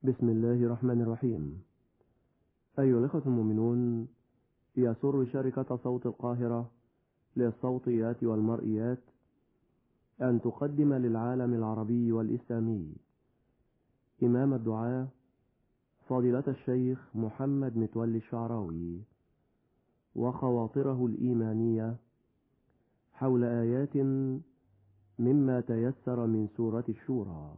بسم الله الرحمن الرحيم أيها الأخوة المؤمنون يسر شركة صوت القاهرة للصوتيات والمرئيات أن تقدم للعالم العربي والإسلامي إمام الدعاة فضيلة الشيخ محمد متولي الشعراوي وخواطره الإيمانية حول آيات مما تيسر من سورة الشورى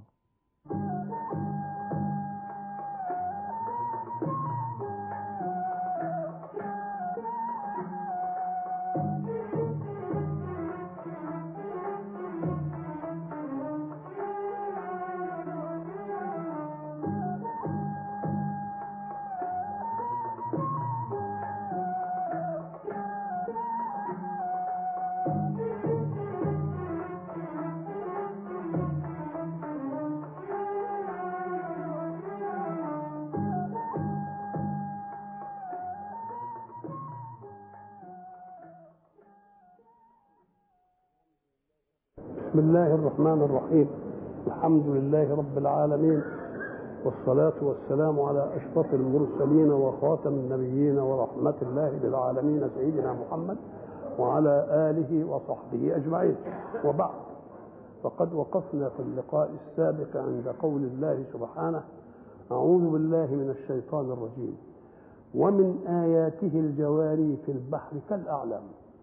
بسم الله الرحمن الرحيم الحمد لله رب العالمين والصلاة والسلام على أشرف المرسلين وخاتم النبيين ورحمة الله للعالمين سيدنا محمد وعلى آله وصحبه أجمعين وبعد فقد وقفنا في اللقاء السابق عند قول الله سبحانه أعوذ بالله من الشيطان الرجيم ومن آياته الجواري في البحر كالأعلام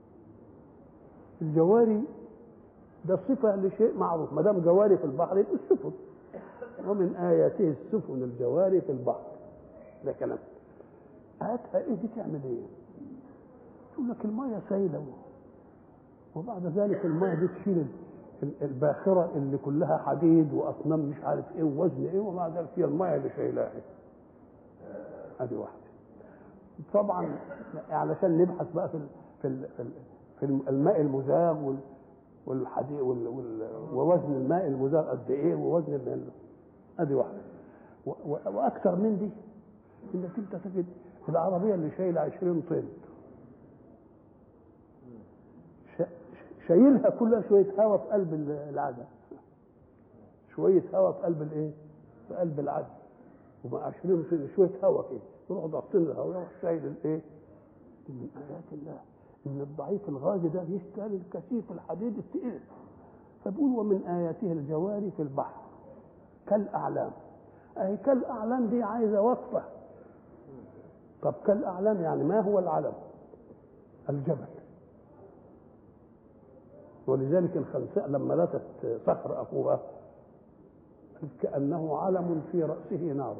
الجواري ده صفة لشيء معروف ما دام جواري في البحر يبقى السفن ومن آياته السفن الجواري في البحر ده كلام هاتها ايه دي تعمل ايه؟ تقول لك المية سايلة وبعد ذلك المية دي تشيل الباخرة اللي كلها حديد وأصنام مش عارف ايه ووزن ايه وبعد ذلك هي المية اللي شايلاها ادي واحدة طبعا علشان نبحث بقى في في في الماء المزاغ وال والحديد وال... وال... ووزن الماء المزار قد ايه ووزن ال... ادي واحده و... و... واكثر من دي انك انت تجد العربيه اللي شايله 20 طن ش... شايلها كلها شويه هواء في قلب العدد شويه هواء في قلب الايه؟ في قلب العدد ومع 20 طن شويه هواء كده يروحوا ضاغطين الهواء يروح شايل الايه؟ من ايات الله ان الضعيف الغازي ده يشتري الكثيف الحديد الثقيل فبيقول ومن اياته الجواري في البحر كالاعلام اهي كالاعلام دي عايزه وقفه طب كالاعلام يعني ما هو العلم الجبل ولذلك الخنساء لما لاتت صخر اخوها كانه علم في راسه نار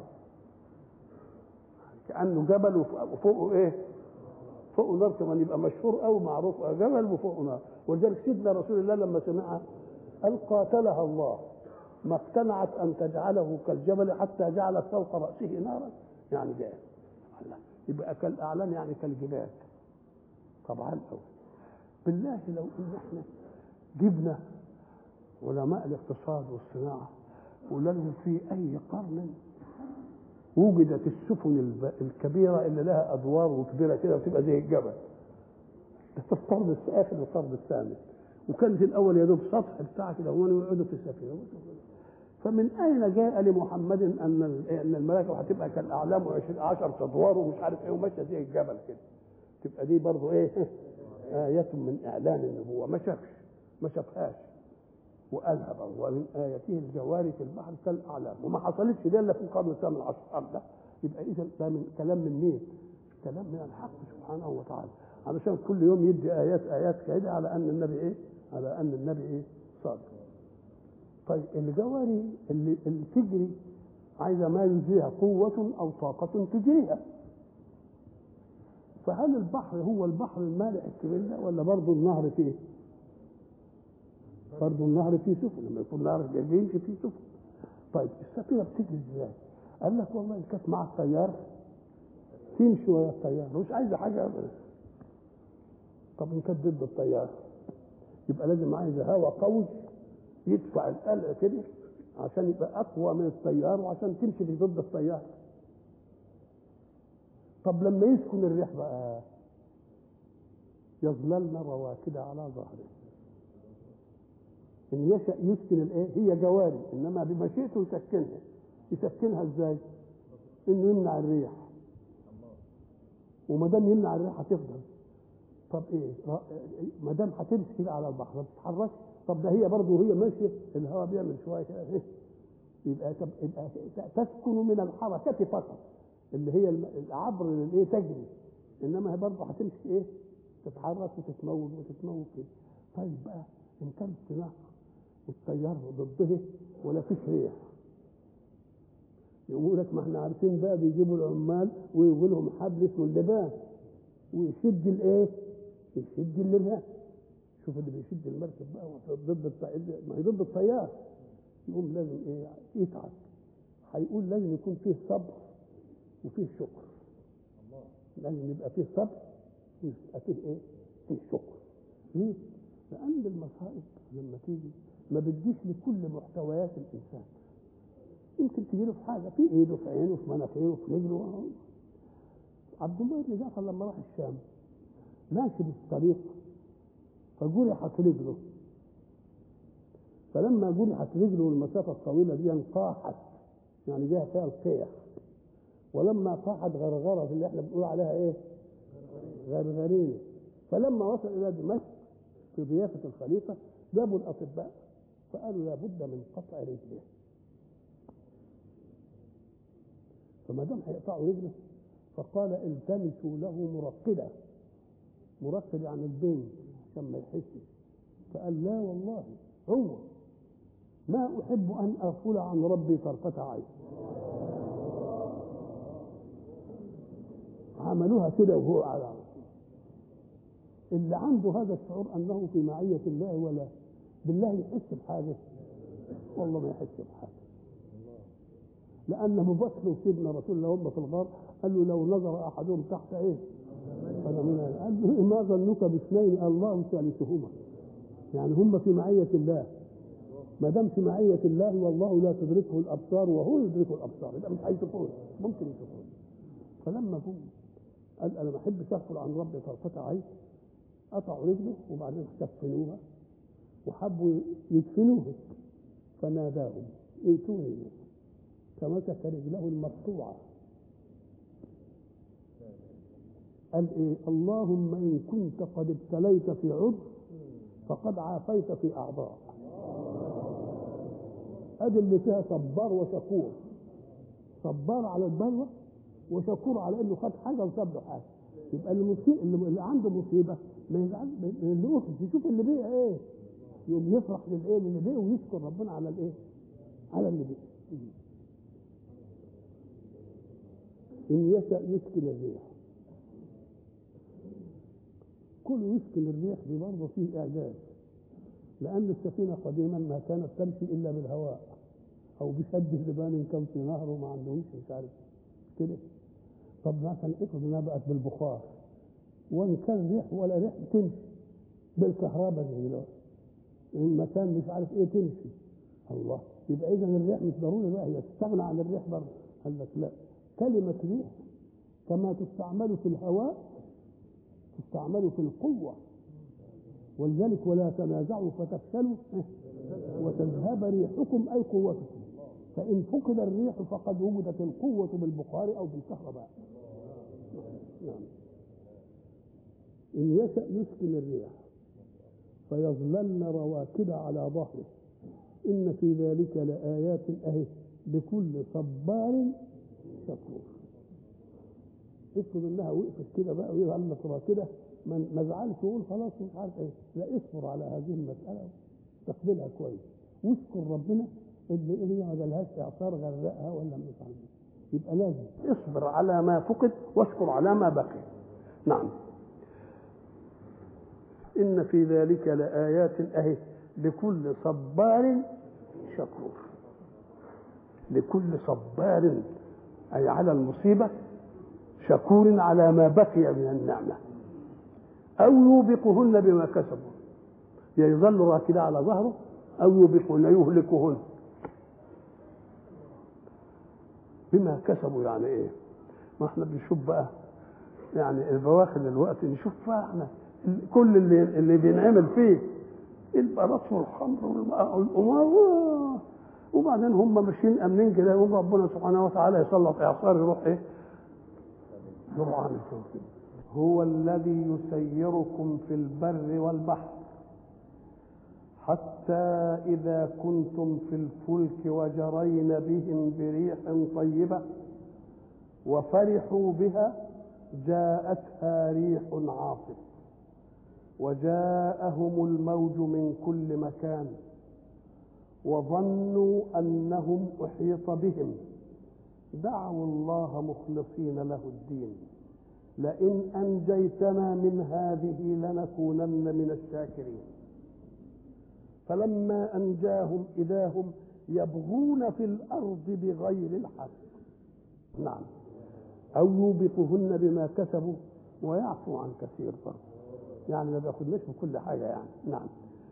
كانه جبل وفوقه ايه فوق نار كمان يبقى مشهور قوي معروف جبل وفوق نار ولذلك سيدنا رسول الله لما سمعها قال قاتلها الله ما اقتنعت ان تجعله كالجبل حتى جعلت فوق راسه نارا يعني جاء يبقى كالاعلام يعني كالجبال طبعا قوي بالله لو ان احنا جبنا علماء الاقتصاد والصناعه وقلنا لهم في اي قرن وجدت السفن الكبيره اللي لها ادوار وكبيره كده وتبقى زي الجبل ده في القرن الثالث والقرن الثامن وكانت الاول يا دوب سطح بتاع كده ويقعدوا في السفينه فمن اين جاء لمحمد ان ان الملائكه هتبقى كالاعلام و10 ادوار ومش عارف ايه وماشيه زي الجبل كده تبقى دي برضه ايه آية من إعلان النبوة ما شافش ما شافهاش وقالها برضه ومن آياته الجواري في البحر كالأعلام وما حصلتش ده إلا في القرن الثامن عشر ده يبقى إذا ده من كلام من مين؟ كلام من الحق سبحانه وتعالى علشان كل يوم يدي آيات آيات كده على أن النبي إيه؟ على أن النبي إيه؟ صادق. طيب الجواري اللي, اللي تجري عايزة ما يجريها قوة أو طاقة تجريها. فهل البحر هو البحر المالح الكبير ده ولا برضه النهر فيه؟ برضه النهر فيه سفن لما يكون النهر بيمشي فيه سفن. طيب السفينة بتجري ازاي؟ قال لك والله إن كانت معاها طيار تمشي ويا الطيار مش عايزة حاجة أبدا. طب إن كانت ضد الطيار يبقى لازم عايزة هواء قوي يدفع القلع كده عشان يبقى أقوى من الطيار وعشان تمشي في ضد الطيار. طب لما يسكن الريح بقى يظللن رواكد على ظهره ان يشا يسكن الايه هي جواري انما بمشيئته يسكنها يسكنها ازاي انه يمنع الريح وما دام يمنع الريح هتفضل طب ايه ما دام هتمشي كده على البحر ما تتحركش طب ده هي برضه وهي ماشيه الهواء بيعمل شويه كده ايه يبقى طب يبقى تسكن من الحركه فقط اللي هي العبر الايه تجري انما هي برضه هتمشي ايه تتحرك وتتموج وتتموج كده طيب بقى ان كان في نهر والتيار ضده ولا فيش ريح يقول لك ما احنا عارفين بقى بيجيبوا العمال ويجيبوا لهم حبل اسمه اللبان ويشد الايه؟ يشد اللبان شوف اللي بيشد المركب بقى ضد التيار ما هي ضد التيار يقوم لازم ايه يتعب هيقول لازم يكون فيه صبر وفيه شكر لازم يبقى فيه صبر ويبقى فيه ايه؟ فيه شكر ليه؟ لأن المصائب لما تيجي ما بتجيش لكل محتويات الإنسان يمكن تجي له في حاجة في إيده في عينه في مناخيره في رجله عبد الله بن جعفر لما راح الشام ماشي بالطريق فجرحت رجله فلما جرحت رجله المسافة الطويلة دي انقاحت يعني جاها فيها القيح ولما طاحت غرغرة اللي احنا بنقول عليها ايه؟ غرغرينة فلما وصل إلى دمشق في ضيافة الخليفة جابوا الأطباء فقالوا لابد من قطع رجله فما دام هيقطعوا رجله فقال التمسوا له مرقدة مرقد يعني البنت عشان ما يحسش فقال لا والله هو ما أحب أن أغفل عن ربي طرفة عين عملوها كده وهو على اللي عنده هذا الشعور انه في معيه الله ولا بالله يحس بحاجه والله ما يحس بحاجه لان ابو بكر وسيدنا رسول الله هم في الغار قال له لو نظر احدهم تحت ايه قال من قال له ما ظنك باثنين الله ثالثهما يعني هم في معيه الله ما دام في معيه الله والله لا تدركه الابصار وهو يدرك الابصار يبقى مش هيشوفوه ممكن يشوفوه فلما جم قال انا ما احبش اغفل عن ربي طرفه عين قطعوا رجله وبعدين كفنوها وحبوا يدفنوه فناداهم ائتوني فمسك رجله المقطوعة قال ايه اللهم ان كنت قد ابتليت في عضو فقد عافيت في اعضاء ادي اللي فيها صبار وشكور صبار على البلوى وشكور على انه خد حاجه وساب له حاجه يبقى المصيب اللي عنده مصيبه ما يزعل اللي يخرج يشوف اللي بيه ايه يقوم يفرح للايه اللي بيه ويشكر ربنا على الايه على اللي بيه ان يشاء يسكن الريح كل يسكن الريح دي برضه فيه اعجاز لان السفينه قديما ما كانت تمشي الا بالهواء او بشد اللبان كان في نهر وما عندهمش مش عارف كده طب مثلا افرض انها بقت بالبخار وان كان ريح ولا ريح تمشي بالكهرباء زي دلوقتي المكان مش عارف ايه تمشي الله يبقى اذا الريح مش ضروري بقى هي تستغنى عن الريح برضه قال لك لا كلمة ريح كما تستعمل في الهواء تستعمل في القوة ولذلك ولا تنازعوا فتفشلوا وتذهب ريحكم أي قوتكم فإن فقد الريح فقد وجدت القوة بالبخار أو بالكهرباء نعم إن يشأ يسكن الريح فيظللن رواكد على ظهره إن في ذلك لآيات أهي لكل صبار شكور افرض انها وقفت كده بقى ويظل راكده ما زعلش ويقول خلاص مش عارف ايه لا اصبر على هذه المساله استقبلها كويس واذكر ربنا اللي هي ما جالهاش اعصار غرقها ولا مش عارف يبقى لازم اصبر على ما فقد واشكر على ما بقي نعم إن في ذلك لآيات أهي لكل صبار شكور لكل صبار أي على المصيبة شكور على ما بقي من النعمة أو يوبقهن بما كسبوا يا يظل راكدا على ظهره أو يوبقهن يهلكهن بما كسبوا يعني إيه؟ ما احنا بنشوف بقى يعني البواخر دلوقتي نشوف بقى احنا كل اللي اللي بينعمل فيه البلاط والخمر والقمار وبعدين هم ماشيين امنين كده يقوم ربنا سبحانه وتعالى يسلط اعصار يروح ايه؟ يروح عامل كده هو الذي يسيركم في البر والبحر حتى إذا كنتم في الفلك وجرين بهم بريح طيبة وفرحوا بها جاءتها ريح عاصف وجاءهم الموج من كل مكان وظنوا أنهم أحيط بهم دعوا الله مخلصين له الدين لئن أنجيتنا من هذه لنكونن من الشاكرين فلما أنجاهم إذا هم يبغون في الأرض بغير الحق نعم أو يوبقهن بما كسبوا ويعفو عن كثير برضه يعني ما بياخدناش بكل حاجة يعني نعم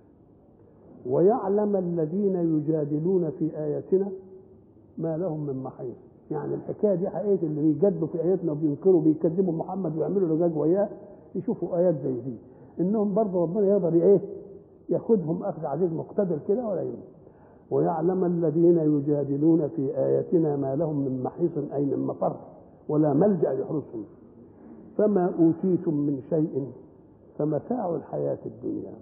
ويعلم الذين يجادلون في آياتنا ما لهم من محيص يعني الحكايه دي حقيقه اللي بيجادلوا في اياتنا وبينكروا بيكذبوا محمد ويعملوا لجاج وياه يشوفوا ايات زي دي انهم برضه ربنا يقدر ايه ياخذهم اخذ عزيز مقتدر كده ولا يمكن ويعلم الذين يجادلون في اياتنا ما لهم من محيص اي من مفر ولا ملجا يحرسهم فما اوتيتم من شيء فمتاع الحياه الدنيا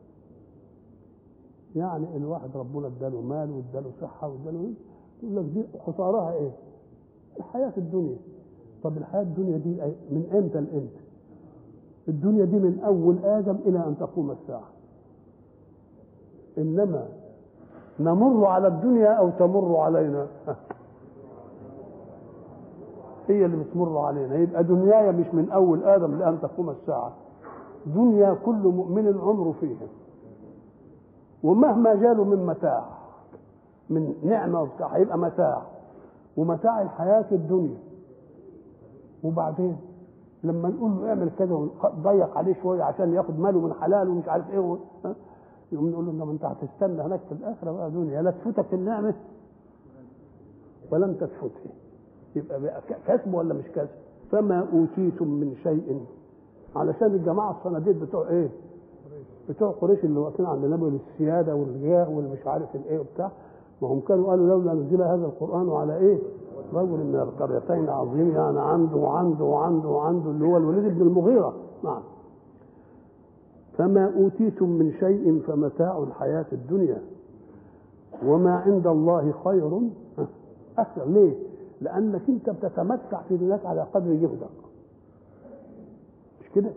يعني الواحد ربنا اداله مال واداله صحه واداله ايه يقول لك دي خسارها ايه؟ الحياه الدنيا طب الحياه الدنيا دي من امتى لامتى؟ الدنيا دي من اول ادم الى ان تقوم الساعه انما نمر على الدنيا او تمر علينا هي اللي بتمر علينا يبقى دنياي مش من اول ادم لان تقوم الساعه دنيا كل مؤمن عمره فيها ومهما جاله من متاع من نعمه وبتاع هيبقى متاع ومتاع الحياه الدنيا وبعدين لما نقول له اعمل كذا ونضيق عليه شويه عشان ياخد ماله من حلال ومش عارف ايه يقوم نقول له انما انت هتستنى هناك في الاخره بقى دنيا لا تفوتك النعمه ولم تفوته يبقى بقى كسب ولا مش كسب فما اوتيتم من شيء علشان الجماعه الصناديد بتوع ايه بتوع قريش اللي واقفين عند النبي للسياده والجاه والمش عارف الايه وبتاع ما هم كانوا قالوا لولا نزل هذا القران على ايه؟ رجل من القريتين عظيم يعني عنده وعنده وعنده وعنده اللي هو الوليد بن المغيره نعم فما اوتيتم من شيء فمتاع الحياه الدنيا وما عند الله خير اكثر ليه؟ لانك انت بتتمتع في دنياك على قدر جهدك مش كده؟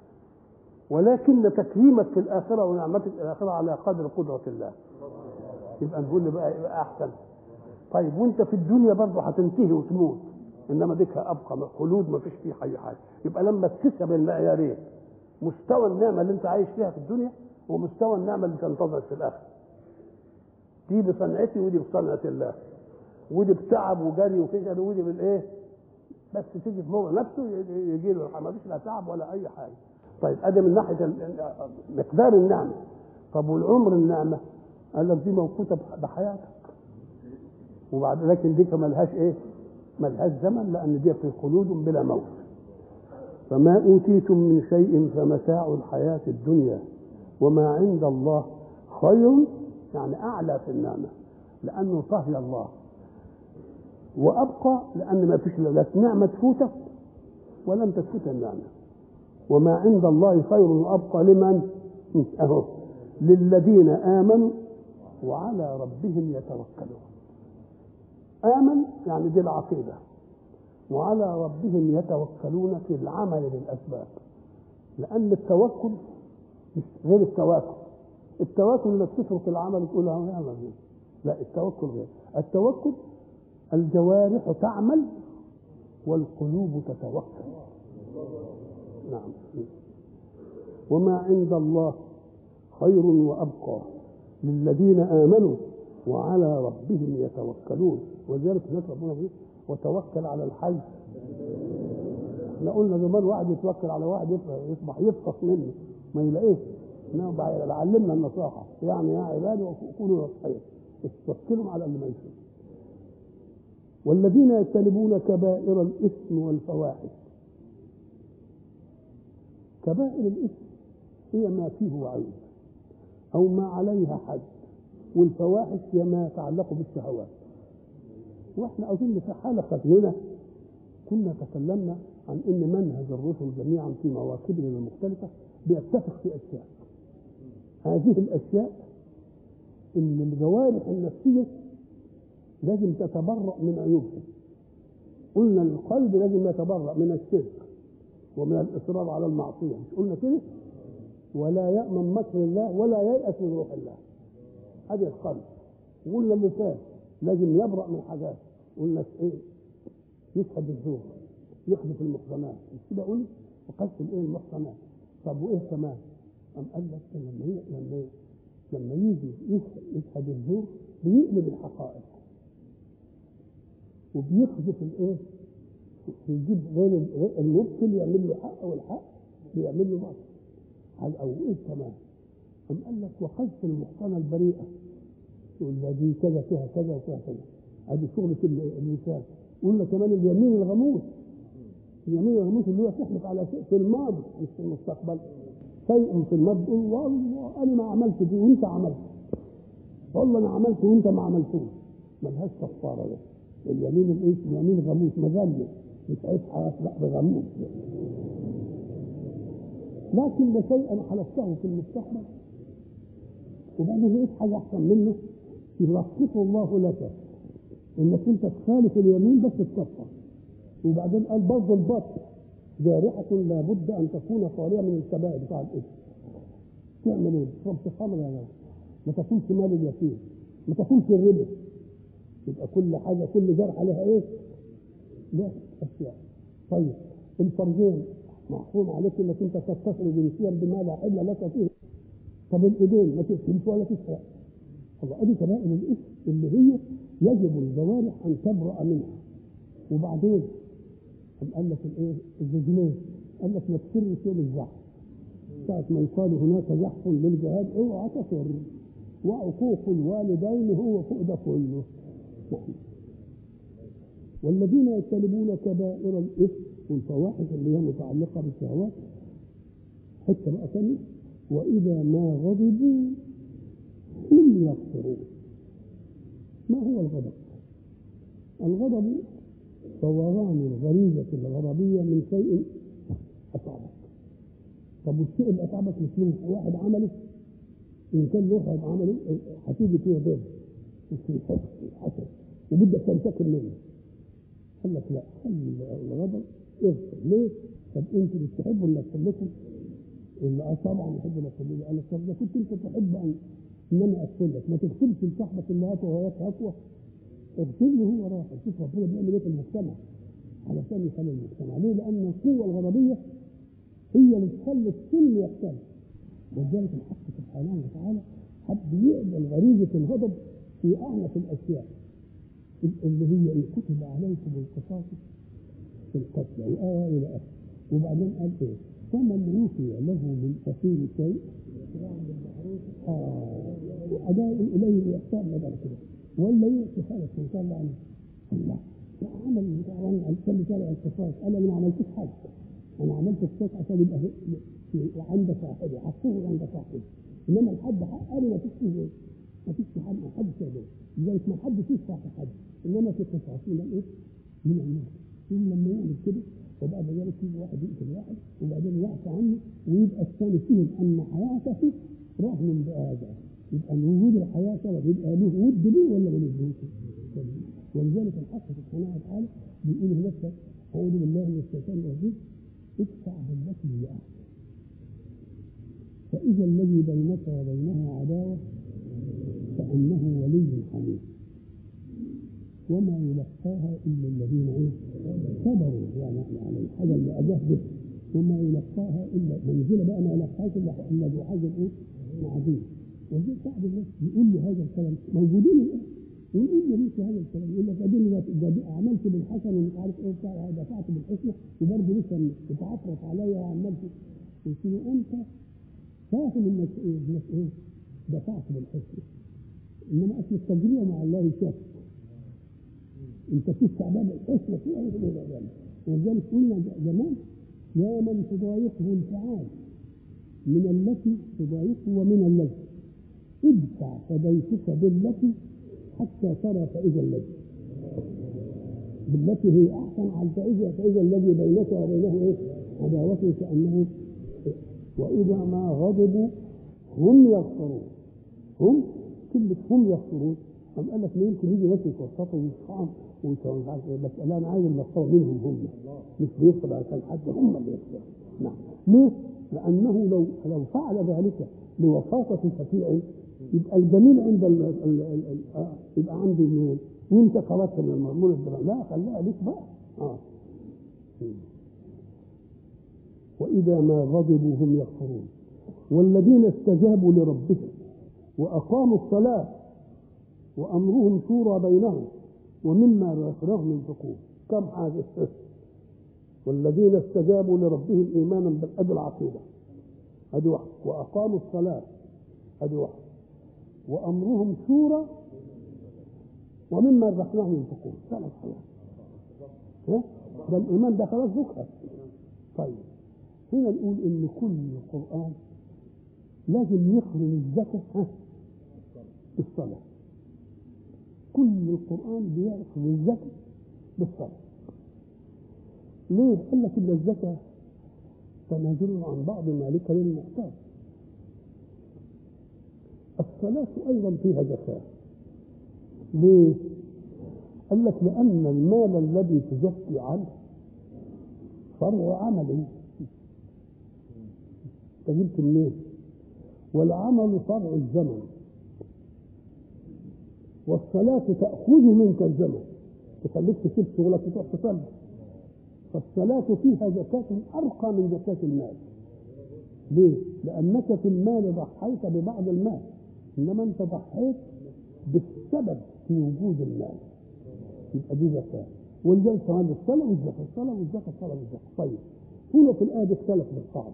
ولكن تكريمك في الآخرة ونعمتك في الآخرة على قدر قدرة الله يبقى نقول بقى يبقى أحسن طيب وانت في الدنيا برضه هتنتهي وتموت انما ديك ابقى خلود ما فيش فيه اي حاجه يبقى لما تكسب المعيارين مستوى النعمه اللي انت عايش فيها في الدنيا ومستوى النعمه اللي تنتظرك في الاخره دي بصنعتي ودي بصنعه الله ودي بتعب وجري وكده ودي بالايه بس تيجي في موضع نفسه يجي له ما فيش لا تعب ولا اي حاجه طيب ادي من ناحيه مقدار النعمه طب والعمر النعمه قال لك دي موقوته بحياتك وبعد لكن دي ملهاش ايه ملهاش زمن لان دي في خلود بلا موت فما اوتيتم من شيء فمتاع الحياه الدنيا وما عند الله خير يعني اعلى في النعمه لانه طهي الله وابقى لان ما فيش لا نعمه تفوتك ولا انت تفوت النعمه وما عند الله خير وابقى لمن اهو للذين امنوا وعلى ربهم يتوكلون امن يعني دي العقيده وعلى ربهم يتوكلون في العمل بالاسباب لان التوكل مش غير التواكل التواكل انك تترك العمل وتقول له اعمل لا التوكل غير التوكل الجوارح تعمل والقلوب تتوكل نعم وما عند الله خير وابقى للذين امنوا وعلى ربهم يتوكلون ولذلك الناس ربنا بيقول وتوكل على الحي احنا قلنا زمان واحد يتوكل على واحد يصبح يفطس منه ما يلاقيش انما علمنا النصاحه يعني يا عبادي كونوا نصحين توكلوا على اللي ما يشوف والذين يجتنبون كبائر الاثم والفواحش كبائر الاثم هي ما فيه عيب او ما عليها حد والفواحش هي ما يتعلق بالشهوات واحنا اظن في حلقه هنا كنا تكلمنا عن ان منهج الرسل جميعا في مواكبهم المختلفه بيتفق في اشياء هذه الاشياء ان الجوارح النفسيه لازم تتبرأ من عيوبها قلنا القلب لازم يتبرأ من الشرك ومن الإصرار على المعصية مش قلنا كده ولا يأمن مكر الله ولا ييأس من روح الله هذه القلب وقلنا اللسان لازم يبرأ من حاجات قلنا ايه يشهد الزور يحدث المحصنات مش كده قلنا وقصد الايه المحصنات طب وايه كمان أم قال لك لما ي... لما ي... لما يجي يشهد الزور بيقلب الحقائق وبيقذف الايه يجيب غير المبطل يعمل له حق والحق بيعمل له باطل على او ايه كمان أم قال لك وقذف المحصنة البريئة يقول ده دي كذا فيها كذا وفيها كذا هذه شغلة اللسان قلنا كمان اليمين الغموس اليمين الغموس اللي هو تحلف على شيء في الماضي مش في المستقبل شيء في الماضي تقول والله انا ما عملت دي وانت عملت والله انا عملت وانت ما عملتوش ملهاش كفاره ده اليمين الايه اليمين غموس مذله مش عيب حياه لا بغموس لكن لشيء انا حلفته في المستقبل وبعدين لقيت حاجه احسن منه يلطفه الله لك انك انت تخالف اليمين بس تكفر وبعدين قال برضه البطن جارحة لابد أن تكون خالية من الكبائر بتاع الإثم. تعمل إيه؟ تشرب خمر يا جماعة. ما تكونش مال اليتيم. ما تكونش الربا. يبقى كل حاجة كل جرح عليها إيه؟ لا أشياء. طيب الفرجين محفوظ عليك إنك أنت تتصل جنسيا بما لا حل لك فيه. طب الإيدين ما تقتلش ولا تسرق. الله ادي كبائر الاثم اللي هي يجب الجوارح ان تبرأ منها وبعدين قال لك الايه الرجلين قال لك ما تسرش يوم الزحف ساعة ما يقال هناك زحف للجهاد اوعى تسر وعقوق الوالدين هو فوق ده كله والذين يجتنبون كبائر الاثم والفواحش اللي هي متعلقه بالشهوات حتى بقى ثانيه واذا ما غضبوا هم يغفرون ما هو الغضب الغضب فوران الغريزة الغضبية من شيء أصابك طب والشيء اللي أصابك مش من واحد عمله إن كان له واحد عمله هتيجي فيه ضد وفي حسد وبدك تنتقم منه قال لك لا خلي الغضب اغفر ليه؟ طب انتوا بتحبوا انك تخليكم اللي اه طبعا بحب انك تخليني قال لك طب ده كنت انت تحب ان ان انا اغفر لك ما تغفرش لصاحبك اللي هاته وهيك هتوه اغفر له هو راحه شوف ربنا بيعمل ايه في المجتمع علشان يخلي المجتمع ليه؟ لان القوه الغضبيه هي اللي تخلي الكل يختلف ولذلك الحق سبحانه وتعالى حب يقبل غريزه الغضب في اعنف الاشياء اللي هي ان كتب عليكم القصاص في القتلى وآية إلى آخره وبعدين قال إيه؟ فمن عوفي له من أخيه شيء آه أداء إليه الإحسان بدل كده ولا يعطي خالص من شاء الله عنه الله عمل طبعا كان شارع القصاص انا ما عملتش حاجه انا عملت القصاص عشان يبقى عند صاحبه حقه عند صاحبه انما الحد حق انا ما فيش فيه ما فيش في حد ما حدش يقدر لذلك ما حدش يدفع في حد انما في قصاص من ايه؟ من الناس ثم لما يعمل كده وبعد ذلك يجي واحد يقتل واحد وبعدين يعفى عنه ويبقى الثاني فيهم ان حياته رهن بهذا يبقى من وجود الحياه سبب يبقى له ود ليه ولا ملوش ولذلك الحق سبحانه وتعالى بيقول هناك اعوذ بالله من الشيطان الرجيم ادفع بالتي هي احسن فاذا الذي بينك وبينه عداوه كانه ولي حميد وما يلقاها الا الذين ايه صبروا يعني يعني الحاجه اللي اجاه به وما يلقاها الا منزله بقى ما يلقاهاش الا الا ذو حظ ايه عظيم وزي بعض الناس يقول لي هذا الكلام موجودين الان ونقول له ليش هذا الكلام يقول لك اديني عملت بالحسن ومش عارف ايه بتاع دفعت بالحسنى وبرضه لسه بتعفرت عليا وعملت قلت له انت فاهم انك ايه انك ايه دفعت بالحسنى انما اصل التجربه مع الله شك انت في استعداد الحسنى فيها ولذلك قلنا زمان يا من تضايقه الفعال من التي تضايقه ومن الذي ادفع فديتك بالتي حتى ترى فإذا الذي بالتي هي أحسن على فإذا فإذا الذي بينك وبينه إيه؟ عداوة كأنه وإذا ما غضبوا هم يغفرون هم كلمة هم يغفرون أم قال لك ما يمكن يجي ناس يتوسطوا ويصحام وانت مش عارف ايه بس لا انا عايز المغفرة منهم هم مش بيغفر عشان حد هم اللي يغفروا نعم ليه؟ لأنه لو لو فعل ذلك لوساطة شفيع يبقى الجميل عند ال ال ال ال آه يبقى عندي مين؟ وانت خرجت من المضمون الدراسي لا خليها ليك بقى اه وإذا ما غضبوا هم يغفرون والذين استجابوا لربهم وأقاموا الصلاة وأمرهم شورى بينهم ومما رزقناهم ينفقون كم حاجة والذين استجابوا لربهم إيمانا بالأدى العقيدة هذه واحدة وأقاموا الصلاة هذه واحدة وأمرهم شورى ومما رزقناهم ينفقون ثلاث حاجات ده الإيمان ده خلاص ذكر طيب هنا نقول إن كل القرآن لازم يقرن الزكاة بالصلاة كل القرآن بيقرن الزكاة بالصلاة ليه؟ قال لك إن الزكاة تنازل عن بعض مالك للمحتاج الصلاة أيضا فيها زكاة ليه؟ قال لك لأن المال الذي تزكي عنه فرع عملي انت جبت منين؟ والعمل فرع الزمن والصلاة تأخذ منك الزمن تخليك تسيب شغلك وتروح تصلي فالصلاة فيها زكاة أرقى من زكاة المال ليه؟ لأنك في المال ضحيت ببعض المال إنما أنت ضحيت بالسبب في وجود المال يبقى دي زكاة ولذلك كمان الصلاة والزكاة الصلاة والزكاة الصلاة والزكاة طيب هنا في الآية اختلف بالقاعدة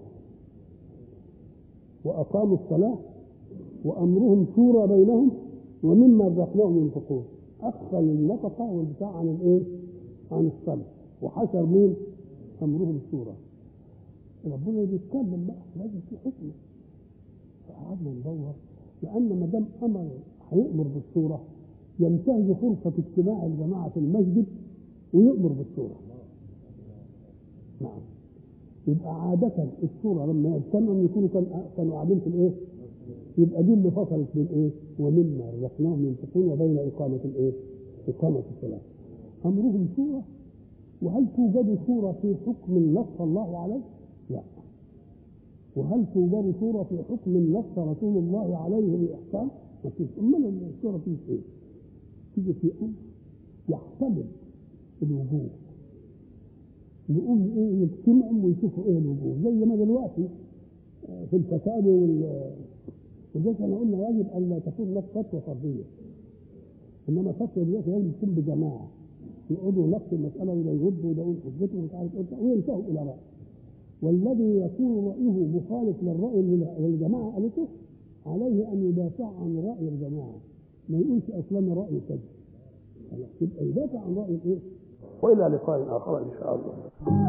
وأقاموا الصلاة وأمرهم شورى بينهم ومما رزقناهم ينفقون أخر النفقة والبتاع عن الإيه؟ عن الصلاة وحشر مين؟ أمرهم شورى ربنا بيتكلم بقى لازم في حكمة فقعدنا ندور لأن ما دام أمر هيأمر بالصورة ينتهز فرصة اجتماع الجماعة في المسجد ويأمر بالصورة نعم يبقى عادة الصورة لما يجتمعوا يكونوا كانوا قاعدين في الإيه؟ يبقى دي اللي فصلت بين إيه؟ ومما رزقناهم ينفقون وبين إقامة الإيه؟ إقامة الصلاة أمرهم صورة وهل توجد صورة في حكم نص الله عليه؟ لا وهل توجد صورة في حكم نص رسول الله عليه بإحسان؟ ما فيش أمال الصورة فيه إيه؟ تيجي في أمر يحتمل الوجوه يقوم ايه يجتمعوا ويشوفوا ايه الوجوه زي ما دلوقتي في الفساد وال ولذلك احنا قلنا يجب ان لا تكون لك فتوى فرديه انما فتوى دلوقتي لازم تكون بجماعه يقعدوا نفس المساله وده يرد وده يقول حجته ومش عارف ايه وينتهوا الى راي والذي يكون رايه مخالف للراي اللي الجماعه قالته عليه ان يدافع عن راي الجماعه ما يقولش اصلا راي كذا يبقى يدافع عن راي الايه والى لقاء اخر ان شاء الله